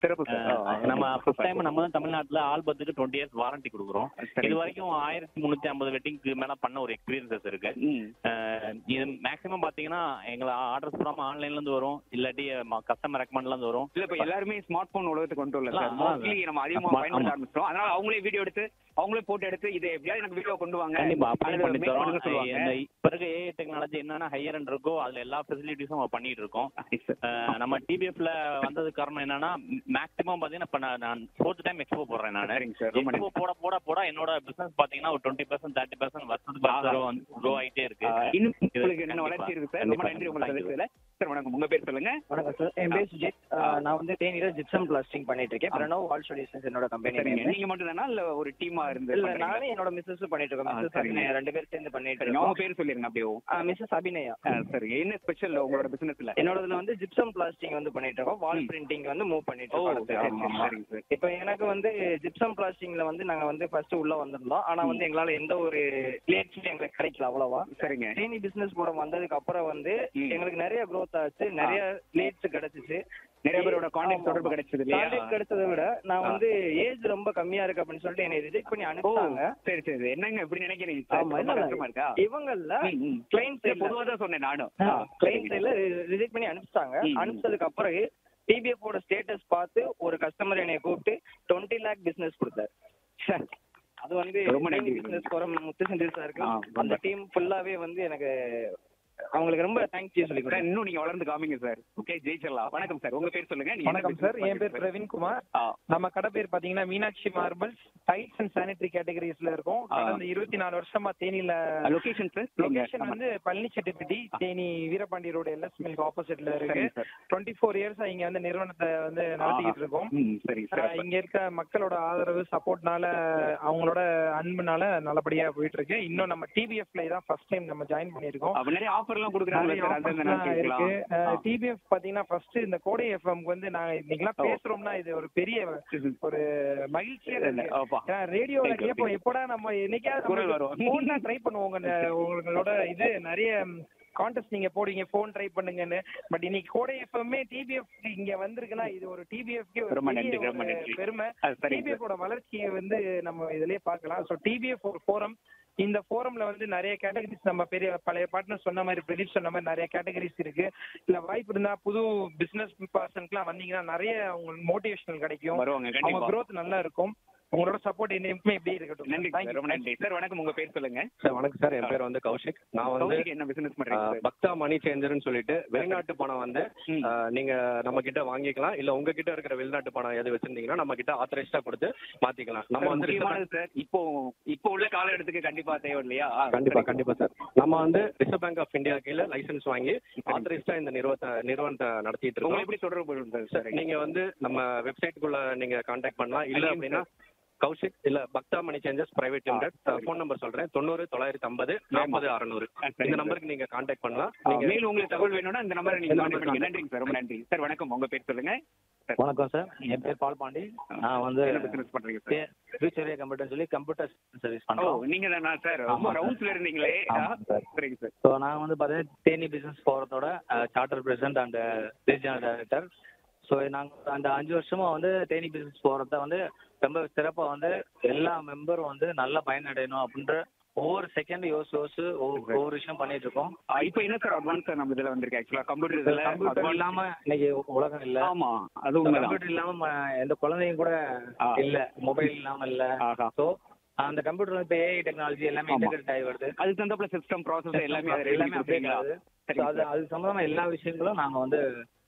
சிறப்பு சார் ஆ, ஆ, நம்ம super. First time நம்ம தான் தமிழ்நாட்டுல ஆல்பத்துக்கு டுவெண்ட்டி இயர்ஸ் வாரண்டி கொடுக்குறோம் சரி. இது வரைக்கும் ஆயிரத்தி முன்னூத்தி ஐம்பது வெட்டிங்க்கு மேல பண்ண ஒரு எக்ஸ்பீரியன்சஸ் இருக்கு ம். அஹ் இது மேக்ஸிமம் பாத்தீங்கன்னா எங்களை ஆர்டர்ஸ் பூராம ஆன்லைன்ல இருந்து வரும் இல்லாட்டி கஸ்டமர் ரெக்கமெண்ட்ல இருந்து வரும் இல்ல இப்ப எல்லாருமே ஸ்மார்ட் போன் உலகத்துக்கு கொண்டு வரல சார் ஆ, ஆ. மோஸ்ட்லி நம்ம அதிகமா ஆமா, பயன்படுத்த ஆமா. ஆரம்பிச்சிட்டோம் அதனால அவங்களே வீடியோ எடுத்து அவங்களே போட்டோ எடுத்து இது எப்படியாவது எனக்கு வீடியோ கொண்டு வாங்க கண்டிப்பா அப்படியே அல்லது பண்ணி make தரோம் பண்ணுங்க சொல்லுவாங்க இந்த இப்ப இருக்க ஏஐ டெக்னாலஜி என்னன்னா ஹையர் அண்ட் இருக்கோ அதுல எல்லா ஃபெசிலிட்டிஸும் நம்ம பண்ணிட்டு இருக்கோம் அஹ் நம்ம டிபிஎஃப்ல வந்ததுக்கு காரணம் என்னன்னா மேக்ஸிமம் பாத்தீங்கன்னா இப்ப நான் நான் ஃபோர்த் டைம் எக்ஸ்போ போடுறேன் நான் சரிங்க சார் ரொம்ப எக்ஸ்போ போட போட போட என்னோட பிசினஸ் பாத்தீங்கன்னா ஒரு டுவெண்ட்டி பர்சன்ட் தேர்ட்டி பர்சன்ட் வருஷத்துக்கு வருஷம் க்ரோ ஆயிட்டே இருக்கு ஆ, இன்னும் உங்களுக்கு என்ன கண்டிப்பா. வளர்ச்சி இருக்கு சார் ரொம்ப கண்டிப்பா, நன்றி உங்களுக்கு thank you. சந்திச்சதுல சார் வணக்கம் உங்க பேர் சொல்லுங்க வணக்கம் சார் என் பேர் சுஜித் அஹ் நான் வந்து தேனியில ஜிப்சம் பிளாஸ்டிங் பண்ணிட்டு இருக்கேன் பிரணவ் வால் சொல்யூஷன்ஸ் என்னோட கம்பெனி சரிங்க நீங்க மட்டும் தானா இல்ல ஒரு டீமா இருந்து இல்ல பண்றீங்களா? நானே என்னோட மிஸ்ஸஸ் பண்ணிட்டு இருக்கோம் ஆ, மிஸ்ஸஸ் சரிங்க. அபிநயா ரெண்டு பேரும் சேர்ந்து பண்ணிட்டு சரிங்க அவங்க இருக்கோம் பேர் சொல்லிருங்க அப்படியே மிஸ்ஸஸ் அபிநயா ஆ, சரிங்க என்ன ஸ்பெஷல் உங்களோட பிசினஸ்ல என்னோடதுல வந்து ஜிப்சம் பிளாஸ்டிங் வந்து பண்ணிட்டு இருக்கோம் வால் ம். பிரிண்டிங் வந்து மூவ் பண்ணிட்டு ஓ இருக்கோம் சரி, ஆமா, ஆமா. சரிங்க சார் இப்போ எனக்கு வந்து ஜிப்சம் பிளாஸ்டிங்ல வந்து நாங்க வந்து ஃபர்ஸ்ட் உள்ள வந்திருந்தோம் ஆனா வந்து எங்களால எந்த ஒரு கிளியன்ஸும் எங்களுக்கு கிடைக்கல அவ்வளவா சரிங்க தேனி பிசினஸ் கூட வந்ததுக்கு அப்புறம் வந்து ம். எங்களுக்கு நிறைய growth ஆச்சு நிறைய லேட்ஸ் கிடைச்சிச்சு நிறைய பேரோட கான்டாக்ட் ஆமா, தொடர்பு ஆமா. கிடைச்சது இல்லையா கான்டாக்ட் கிடைச்சதை விட நான் ஆ. வந்து ஏஜ் ரொம்ப கம்மியா இருக்கு அப்படின்னு சொல்லிட்டு என்னை ரிஜெக்ட் பண்ணி ஓ அனுப்பிச்சாங்க சரி சரி என்னங்க இப்படி நினைக்கிறீங்க சார் ஆமா, ரொம்ப இல்ல, கஷ்டமா இருக்கா இவங்கல்ல ம், ம். கிளைண்ட் சரி, பொதுவா தான் சொன்னேன் நானும் ஆ, கிளைண்ட் சரிங்க. சைட்ல ரிஜெக்ட் பண்ணி அனுப்பிச்சிட்டாங்க ம், ம். அனுப்பிச்சதுக்கு அப்புறம் டிபிஎஃப் ஓட ஸ்டேட்டஸ் பார்த்து ஒரு கஸ்டமர் என்னை கூப்பிட்டு டுவெண்ட்டி லேக் பிசினஸ் கொடுத்தாரு சரி. அது வந்து ரொம்ப நன்றி. பிசினஸ் ஃபோரம் முத்து செந்தில் சாருக்கு ஆ, ரொம்ப. அந்த டீம் ஃபுல்லாவே வந்து எனக்கு அவங்களுக்கு ரொம்ப தேங்க்ஸ் சொல்லி சார் கொடுத்தேன் இன்னும் நீங்க வளர்ந்து காமிங்க சார் ஓகே ஜெயிச்சிடலாம் வணக்கம் சார் உங்க பேர் சொல்லுங்க நீங்க என்ன வணக்கம் business சார் என் பேர் பண்றீங்க சார்? பிரவீன்குமார் ஆ, நம்ம கடை பேர் பாத்தீங்கன்னா Meenakshi marbles tiles and sanitary கேட்டகரிஸ்ல இருக்கும் ஆ. கடந்த இருபத்தி நாலு வருஷமா தேனியில லொகேஷன் சார் லொகேஷன் வந்து Palani Chettipatti Theni Veerapandi road LS milk ஆப்போசிட்ல இருக்கு சரிங்க சார் டுவெண்ட்டி ஃபோர் இயர்ஸா இங்க வந்து நிறுவனத்தை வந்து நடத்திக்கிட்டு இருக்கோம் ம் சரி ஆ, சார் இங்க இருக்க மக்களோட ஆதரவு சப்போர்ட்னால அவங்களோட அன்புனால நல்லபடியா போயிட்டு இருக்கு இன்னும் நம்ம டிபிஎஃப்ல தான் ஃபர்ஸ்ட் டைம் நம்ம ஜாயின் பண்ணியிருக்கோம் அப்ப நிறைய ஆஃபர் எல்லாம் கொடுக்குறாங்களா நிறைய சார் அது offers நான் எல்லாம் இருக்கு கேட்கலாம் டிபிஎஃப் பாத்தீங்கன்னா ஃபர்ஸ்ட் இந்த கோடை எஃப்எம்க்கு வந்து நாங்க இன்னைக்கெல்லாம் ஓ. பேசுறோம்னா இது ஒரு பெரிய ஒரு மகிழ்ச்சியா இருக்கு ஆப்பா. ஏன்னா ரேடியோல Thank you, கேட்போம் thank you. எப்படா நம்ம என்னைக்காவது குரல் வரும். ஃபோன் தான் ட்ரை பண்ணுவோங்க இந்த உங்களோட இது நிறைய கான்டெஸ்ட் நீங்க போடுவீங்க ஃபோன் ட்ரை பண்ணுங்கன்னு பட் இன்னைக்கு கோடை எஃப்எம்மே டிபிஎஃப் இங்க வந்திருக்குன்னா இது ஒரு டிபிஎஃப்க்கு ஒரு ரொம்ப பெரிய நன்றி, ரொம்ப ஒரு நன்றி. பெருமை அது சரிங்க டிபிஎஃப் ஓட வளர்ச்சியை வந்து நம்ம இதுலயே பார்க்கலாம் ஸோ டிபிஎஃப் ஒரு ஃபோரம் இந்த ஃபோரம்ல வந்து நிறைய கேட்டகரிஸ் நம்ம பெரிய பழைய பார்ட்னர் சொன்ன மாதிரி பிரதீப் சொன்ன மாதிரி நிறைய கேட்டகரிஸ் இருக்கு இல்ல வாய்ப்பு இருந்தா புது பிசினஸ் பர்சன்க்குலாம் வந்தீங்கன்னா நிறைய உங்களுக்கு மோட்டிவேஷனல் கிடைக்கும் வருவாங்க அவங்க கண்டிப்பா growth நல்லா இருக்கும் உங்களோட சப்போர்ட் என்னைக்குமே இப்படியே இருக்கட்டும் நன்றி Thank சார் you. ரொம்ப நன்றி சார் வணக்கம் உங்க பேர் சொல்லுங்க சார் வணக்கம் சார் என் பேர் வந்து கௌஷிக் நான் வந்து கௌஷிக் என்ன பிசினஸ் பண்றீங்க ஆஹ், சார் பக்தா மணி சேஞ்சர்னு சொல்லிட்டு வெளிநாட்டு பணம் வந்து ம். ஆஹ், நீங்க நம்ம கிட்ட வாங்கிக்கலாம் இல்ல உங்க கிட்ட இருக்கிற வெளிநாட்டு பணம் எது வச்சிருந்தீங்கன்னா நம்ம கிட்ட ஆத்தரைஸ்டா கொடுத்து மாத்திக்கலாம் நம்ம சார், வந்து முக்கியமானது சார் இப்போ இப்போ உள்ள காலகட்டத்துக்கு கண்டிப்பா தேவை இல்லையா ஆ, கண்டிப்பா சரிங்க. கண்டிப்பா சார் நம்ம வந்து ரிசர்வ் பேங்க் ஆஃப் இந்தியா கீழ லைசன்ஸ் வாங்கி ஆத்தரைஸ்டா இந்த நிறுவனத்தை நிறுவனத்தை நடத்திட்டு உங்களை இருக்கோம் எப்படி தொடர்பு கொள்வது சார் நீங்க வந்து நம்ம வெப்சைட்டுக்குள்ள நீங்க காண்டாக்ட் பண்ணலாம் இல்ல Again, அப்படின்னா கௌஷிக் இல்ல Bhakta money changers private limited சரி. ஃபோன் நம்பர் சொல்றேன் தொண்ணூறு தொள்ளாயிரத்தி ஐம்பது நாற்பது அறநூறு ஆ, சரிங்க இந்த சார். நம்பருக்கு நீங்க காண்டாக்ட் பண்ணலாம் ஆ, நீங்க மேலும் உங்களுக்கு தகவல் வேணும்னா இந்த நம்பரை நீங்க இந்த கான்டாக்ட் number பண்ணுங்க நன்றிங்க சார் ரொம்ப நன்றி சார் வணக்கம் உங்க பேர் சொல்லுங்க சார், வணக்கம் சார் என் பேர் பால் பாண்டி நான் வந்து என்ன பிசினஸ் பண்றீங்க சார் ஃபியூச்சர் கம்ப்யூட்டர் சொல்லி கம்ப்யூட்டர் சர்வீஸ் ஓ பண்றோம் நீங்க தானா சார் ரொம்ப ஆமா. ரவுண்ட்ஸ்ல இருந்தீங்களே ஆ, ஆமாம் சார். சரிங்க சார் ஸோ நான் வந்து பார்த்தீங்கன்னா தேனி பிசினஸ் போகிறதோட charter president and regional director so நாங்கள் அந்த அஞ்சு வருஷமா வந்து தேனி பிசினஸ் போகிறத வந்து ரொம்ப சிறப்பாக வந்து எல்லா மெம்பரும் வந்து நல்லா பயனடையணும் அப்படின்ற ஒவ்வொரு செகண்ட் யோசிச்சு யோசிச்சு ஒவ்வொரு ஒவ்வொரு விஷயம் பண்ணிட்டு இருக்கோம் ஆ, இப்போ என்ன சார் அட்வான்ஸ் நம்ம இதுல வந்திருக்கு ஆக்சுவலா கம்ப்யூட்டர் இதுல கம்ப்யூட்டர் advance- இல்லாம இன்னைக்கு உலகம் இல்ல ஆமா அது உண்மைதான் கம்ப்யூட்டர் இல்லாம ம- எந்த குழந்தையும் கூட ஆ. இல்ல மொபைல் இல்லாம இல்ல ஆஹா ஸோ அந்த கம்ப்யூட்டர் இப்போ ஏஐ டெக்னாலஜி எல்லாமே ஆமா. இன்டெகிரேட் ஆகி வருது அதுக்கு தகுந்தாப்புல சிஸ்டம் ப்ராசஸ் எல்லாமே அது எல்லாமே அப்டேட் ஆகுது So சரிங்க அது அது சம்பந்தமா எல்லா விஷயங்களும் நாங்க வந்து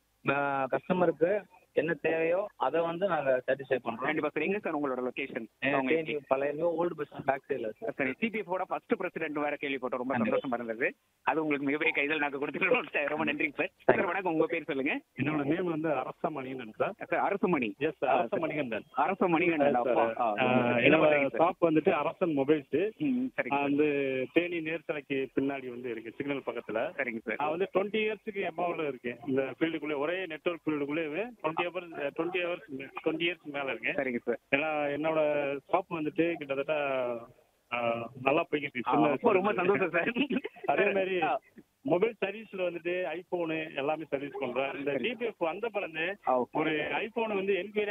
கஸ்டமருக்கு என்ன தேவையோ அதை வந்து நாங்க சாட்டிஸ்ஃபை பண்றோம் கண்டிப்பா சார் எங்க சார் உங்களோட லொகேஷன் தேனி பழைய ஓல்டு பஸ் பேக் சைடுல சார் சரி சிபிஎஃப் ஃபர்ஸ்ட் பிரசிடென்ட் வேற கேள்விப்பட்டோம் ரொம்ப கண்டிப்பா. சந்தோஷமா இருந்தது அது உங்களுக்கு மிகப்பெரிய கைதல் நாங்க கொடுத்துருக்கோம் சார் ரொம்ப நன்றிங்க சார் சார் வணக்கம் உங்க பேர் சொல்லுங்க என்னோட நேம் வந்து Arasamanikandan sir sir Arasumani S Arasamanikandan Arasu Manikandan அப்பா. ஆ, ஆஹ் என்ன என்னோட பண்றீங்க சார்? ஷாப் வந்துட்டு அரசன் மொபைல்ஸ் ம், சரிங்க சார். வந்து தேனி நேர்சலைக்கு பின்னாடி வந்து இருக்கு சிக்னல் பக்கத்துல சரிங்க சார் நான் வந்து டுவெண்ட்டி இயர்ஸ்க்கு எபாவில் இருக்கேன் இந்த ஃபீல்டுக்குள்ளே ஒரே நெட்ஒர்க் ஃபீல்டுக்குள்ளே twenty hours twenty hours twenty years மேல இருக்கேன் சரிங்க சார் ஏன்னா என்னோட ஷாப் வந்துட்டு கிட்டத்தட்ட ஆஹ், நல்லா போய்கிட்டு ஆ, இருக்கு. அப்போ ரொம்ப சந்தோஷம் சார் அதே மாதிரி ஆ, மொபைல் சர்வீஸ்ல வந்துட்டு ஐபோனு எல்லாமே சர்வீஸ் பண்றேன் இந்த டிபிஎஃப் வந்த பிறகு ஆ, ஒரு ஐபோன் வந்து என்கொயரி